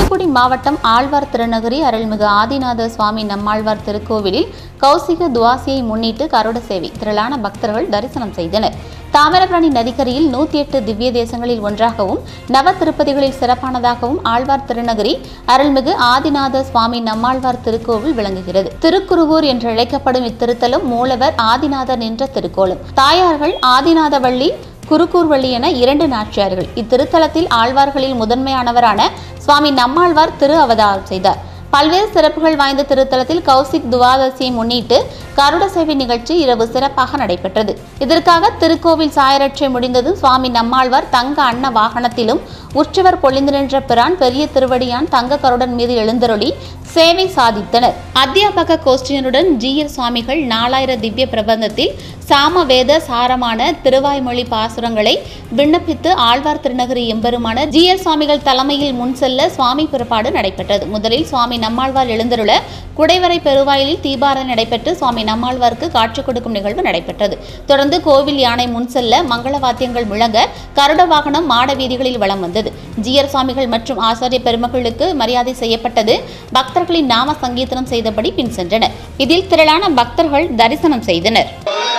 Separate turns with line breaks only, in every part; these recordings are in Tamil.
தூத்துக்குடி மாவட்டம் ஆழ்வார் திருநகரி அருள்மிகு ஆதிநாத சுவாமி நம்மாழ்வார் திருக்கோவிலில் கௌசிக துவாசியை முன்னிட்டு கருட சேவை திரளான பக்தர்கள் தரிசனம் செய்தனர் தாமிரபரணி நதிக்கரையில் நூத்தி எட்டு திவ்ய தேசங்களில் ஒன்றாகவும் நவ திருப்பதிகளில் சிறப்பானதாகவும் ஆழ்வார் திருநகரி அருள்மிகு ஆதிநாத சுவாமி நம்மாழ்வார் திருக்கோவில் விளங்குகிறது திருக்குருவூர் என்று அழைக்கப்படும் இத்திருத்தலம் மூலவர் ஆதிநாதர் நின்ற திருக்கோலம் தாயார்கள் ஆதிநாதவள்ளி குருக்கூர்வள்ளி என இரண்டு நாச்சியார்கள் இத்திருத்தலத்தில் ஆழ்வார்களில் முதன்மையானவரான சுவாமி நம்மாழ்வார் திரு அவதாரம் செய்தார் பல்வேறு சிறப்புகள் வாய்ந்த திருத்தலத்தில் கௌசிக் துவாதசியை முன்னிட்டு கருட சேவை நிகழ்ச்சி இரவு சிறப்பாக நடைபெற்றது இதற்காக திருக்கோவில் சாயரட்சை முடிந்ததும் சுவாமி நம்மாழ்வார் தங்க அன்ன வாகனத்திலும் உற்சவர் பொழிந்து நின்ற பிரான் பெரிய திருவடியான் தங்க கருடன் மீது எழுந்தருளி சேவை சாதித்தனர் அத்தியாபக கோஷ்டியனுடன் ஜீயர் சுவாமிகள் நாலாயிர திவ்ய பிரபந்தத்தில் சாமவேத சாரமான திருவாய்மொழி பாசுரங்களை விண்ணப்பித்து ஆழ்வார் திருநகரி எம்பெருமான ஜீயர் சுவாமிகள் தலைமையில் முன் செல்ல சுவாமி புறப்பாடு நடைபெற்றது முதலில் சுவாமி நம்மாழ்வார் எழுந்தருள குடைவரை பெருவாயிலில் தீபாரணை நடைபெற்று சுவாமி நம்மாழ்வாருக்கு காட்சி கொடுக்கும் நிகழ்வு நடைபெற்றது தொடர்ந்து கோவில் யானை முன் செல்ல மங்கள வாத்தியங்கள் முழங்க கருட வாகனம் மாட வீதிகளில் வலம் வந்தது ஜீயர் சுவாமிகள் மற்றும் ஆசாரிய பெருமக்களுக்கு மரியாதை செய்யப்பட்டது பக்தர்களின் நாம சங்கீதனம் செய்தபடி பின் சென்றனர் இதில் திரளான பக்தர்கள் தரிசனம் செய்தனர்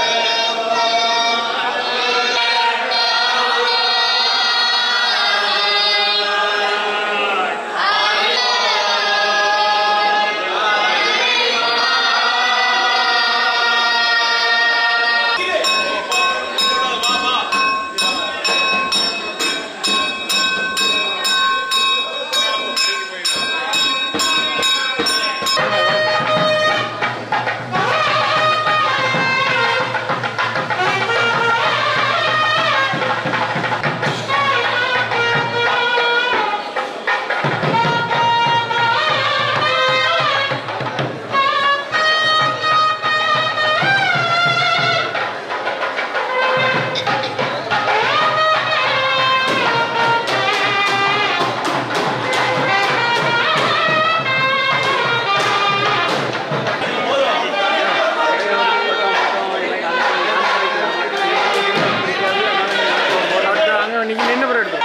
அங்கே நீங்கள் நின்று பிறகு எடுத்து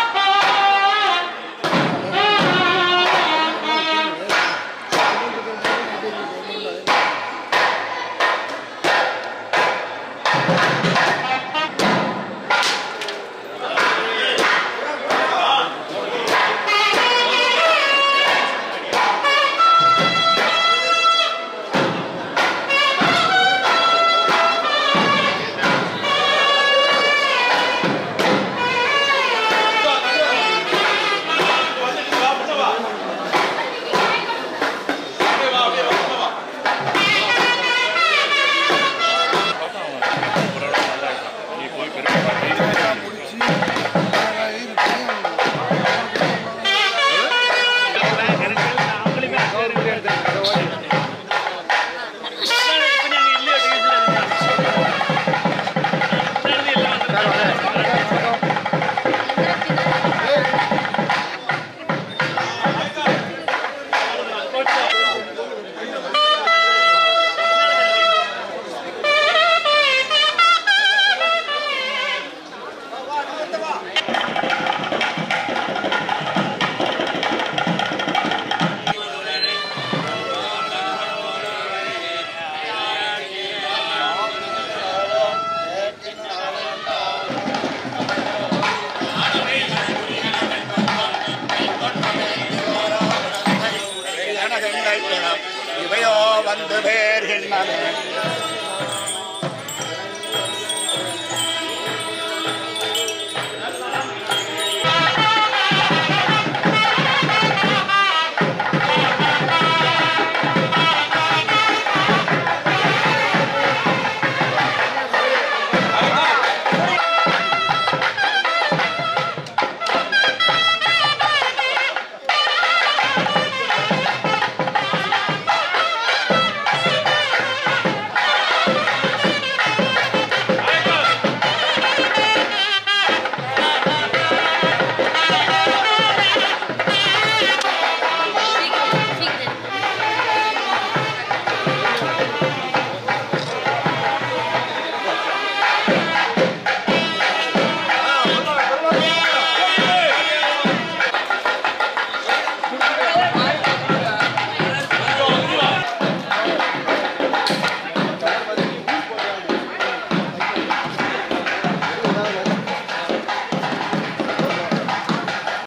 இவையோ வந்து பேர்கின்றன